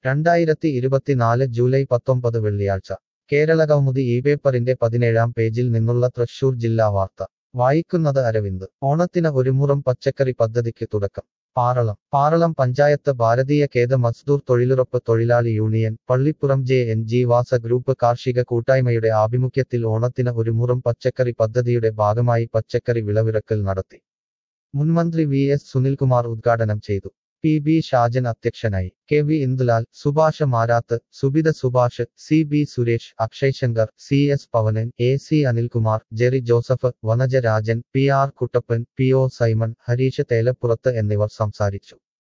രണ്ടായിരത്തി ഇരുപത്തിനാല് ജൂലൈ പത്തൊമ്പത് വെള്ളിയാഴ്ച കേരളകൗമുദി ഈ പേപ്പറിന്റെ പതിനേഴാം പേജിൽ നിന്നുള്ള തൃശൂർ ജില്ലാ വാർത്ത വായിക്കുന്നത് അരവിന്ദ് ഓണത്തിന് ഒരു മുറം പച്ചക്കറി പദ്ധതിക്ക് തുടക്കം പാറളം പാറളം പഞ്ചായത്ത് ഭാരതീയ ഖേദ മസ്ദൂർ തൊഴിലുറപ്പ് തൊഴിലാളി union Pallippuram J N G വാസ ഗ്രൂപ്പ് കാർഷിക കൂട്ടായ്മയുടെ ആഭിമുഖ്യത്തിൽ ഓണത്തിന് ഒരു മുറം പച്ചക്കറി പദ്ധതിയുടെ ഭാഗമായി പച്ചക്കറി വിളവിറക്കൽ നടത്തി മുൻമന്ത്രി വി എസ് സുനിൽകുമാർ ഉദ്ഘാടനം ചെയ്തു പി ബി ഷാജൻ അധ്യക്ഷനായി K V Indulal Subhash Marath Subitha Subhash C B Suresh Akshay Shankar C S Pavanan A C Anilkumar Jerry Joseph Vanaja Rajan P R Kuttappan P O Simon Harish Thelappurath എന്നിവർ സംസാരിച്ചു